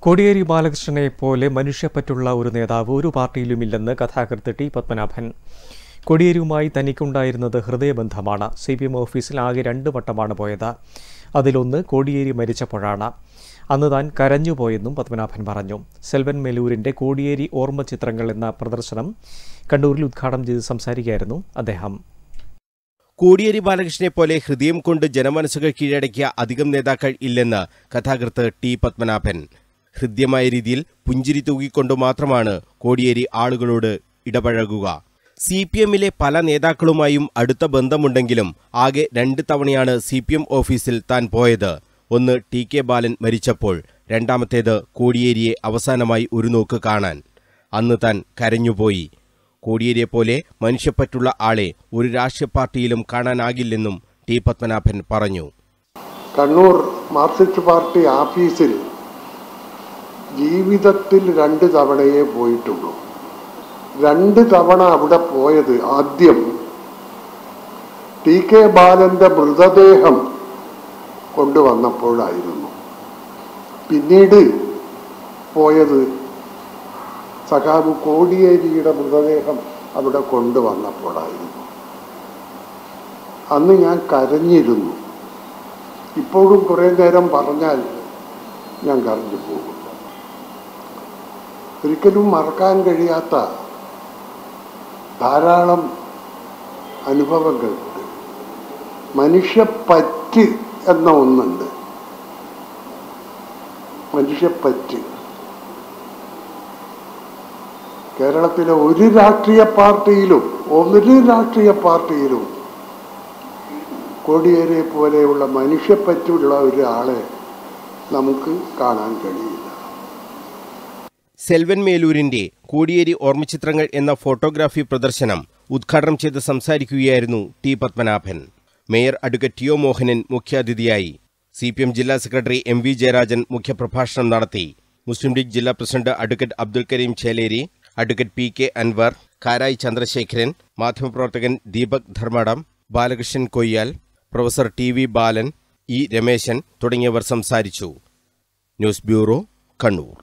കോടിയേരി ബാലകൃഷ്ണനെ പോലെ മനുഷ്യപ്പറ്റുള്ള ഒരു നേതാവ് ഒരു പാർട്ടിയിലുമില്ലെന്ന് കഥാകൃത്ത് ടി പത്മനാഭൻ കോടിയേരിയുമായി തനിക്കുണ്ടായിരുന്നത് ഹൃദയബന്ധമാണ് സി പി എം ഓഫീസിൽ ആകെ രണ്ട് വട്ടമാണ് പോയത് അതിലൊന്ന് കോടിയേരി മരിച്ചപ്പോഴാണ് അന്ന് താൻ കരഞ്ഞുപോയെന്നും പത്മനാഭൻ പറഞ്ഞു സെൽവൻ മെലൂരിന്റെ കോടിയേരി ഓർമ്മ ചിത്രങ്ങൾ എന്ന പ്രദർശനം കണ്ണൂരിൽ ഉദ്ഘാടനം ചെയ്ത് സംസാരിക്കുകയായിരുന്നു അദ്ദേഹം കോടിയേരി ബാലകൃഷ്ണനെ പോലെ ഹൃദയം കൊണ്ട് ജനമനസ്സുകൾ കീഴടക്കിയ അധികം നേതാക്കൾ ഇല്ലെന്ന് കഥാകൃത്ത് ടി പത്മനാഭൻ ഹൃദ്യമായ രീതിയിൽ പുഞ്ചിരി തൂകിക്കൊണ്ടു മാത്രമാണ് കോടിയേരി ആളുകളോട് ഇടപഴകുക സി പി എമ്മിലെ പല നേതാക്കളുമായും അടുത്ത ബന്ധമുണ്ടെങ്കിലും ആകെ രണ്ട് തവണയാണ് സി പി എം ഓഫീസിൽ താൻ പോയത് ഒന്ന് ടി കെ ബാലൻ മരിച്ചപ്പോൾ രണ്ടാമത്തേത് കോടിയേരിയെ അവസാനമായി ഒരു നോക്ക് കാണാൻ അന്ന് താൻ കരഞ്ഞുപോയി കോടിയേരിയെപ്പോലെ മനുഷ്യപ്പറ്റുള്ള ആളെ ഒരു രാഷ്ട്രീയ പാർട്ടിയിലും കാണാനാകില്ലെന്നും ടി പത്മനാഭൻ പറഞ്ഞു കണ്ണൂർ മാർക്സിസ്റ്റ് പാർട്ടി ആഫീസിൽ ജീവിതത്തിൽ രണ്ട് തവണയേ പോയിട്ടുള്ളൂ രണ്ട് തവണ അവിടെ പോയത് ആദ്യം ടി കെ ബാലന്റെ മൃതദേഹം കൊണ്ടുവന്നപ്പോഴായിരുന്നു പിന്നീട് പോയത് സഖാബ് കോടിയേരിയുടെ മൃതദേഹം അവിടെ കൊണ്ടുവന്നപ്പോഴായിരുന്നു അന്ന് ഞാൻ കരഞ്ഞിരുന്നു ഇപ്പോഴും കുറേ നേരം പറഞ്ഞാൽ ഞാൻ കരഞ്ഞു പോകും ഒരിക്കലും മറക്കാൻ കഴിയാത്ത ധാരാളം അനുഭവങ്ങളുണ്ട് മനുഷ്യപ്പറ്റ് എന്ന ഒന്നുണ്ട് മനുഷ്യപ്പറ്റ് കേരളത്തിലെ ഒരു രാഷ്ട്രീയ പാർട്ടിയിലും ഒരു രാഷ്ട്രീയ പാർട്ടിയിലും കോടിയേരിയെ പോലെയുള്ള മനുഷ്യപ്പറ്റുള്ള ഒരാളെ നമുക്ക് കാണാൻ കഴിയില്ല സെൽവൻ മേലൂരിന്റെ കോടിയേരി ഓർമ്മചിത്രങ്ങൾ എന്ന ഫോട്ടോഗ്രാഫി പ്രദർശനം ഉദ്ഘാടനം ചെയ്ത് സംസാരിക്കുകയായിരുന്നു T Padmanabhan mayor advocate T O Mohanan മുഖ്യാതിഥിയായി സി പി എം ജില്ലാ സെക്രട്ടറി എം വി ജയരാജൻ മുഖ്യപ്രഭാഷണം നടത്തി മുസ്ലിം ലീഗ് ജില്ലാ president advocate Abdul Karim Cheleri advocate P K Anwar Karayi Chandrasekharan മാധ്യമപ്രവർത്തകൻ Deepak Dharmadam Balakrishnan Koyyal professor T V Balan E Rameshan തുടങ്ങിയവർ സംസാരിച്ചു ന്യൂസ് ബ്യൂറോ കണ്ണൂർ